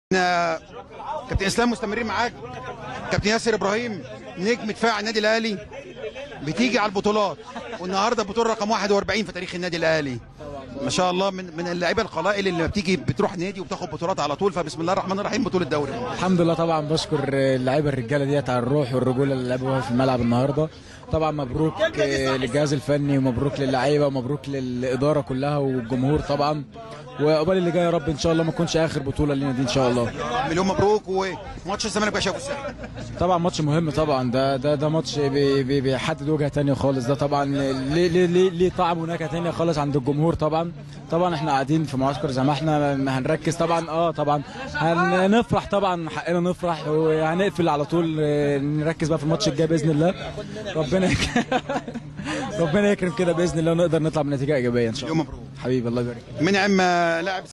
آه، كابتن اسلام مستمرين معاك كابتن ياسر ابراهيم نجم دفاع النادي الاهلي بتيجي على البطولات والنهارده بطوله رقم 41 في تاريخ النادي الاهلي ما شاء الله من من اللعيبه القلائل اللي بتيجي بتروح نادي وبتاخد بطولات على طول فبسم الله الرحمن الرحيم بطوله دوري الحمد لله طبعا بشكر اللعيبه الرجاله ديت على الروح والرجوله اللي لعبوها في الملعب النهارده طبعا مبروك آه، للجهاز الفني ومبروك للعيبه ومبروك للاداره كلها والجمهور طبعا وقبل اللي جاي يا رب ان شاء الله ما تكونش اخر بطوله لينا دي ان شاء الله مليون مبروك وماتش الزمالك بقى شافه ازاي طبعا ماتش مهم طبعا ده ده ده ماتش بي- بي- بيحدد وجهه تانية خالص ده طبعا ليه ليه ليه, ليه طعم ونكهه تانية خالص عند الجمهور طبعا طبعا احنا قاعدين في معسكر زي ما احنا ما هنركز طبعا اه طبعا هنفرح طبعا حقنا نفرح وهنقفل على طول آه، نركز بقى في الماتش الجاي باذن الله ربنا يك... ربنا يكرم كده باذن الله ونقدر نطلع بنتيجه ايجابيه ان شاء مليون الله مبروك حبيبي الله يبارك منعم آه، لاعب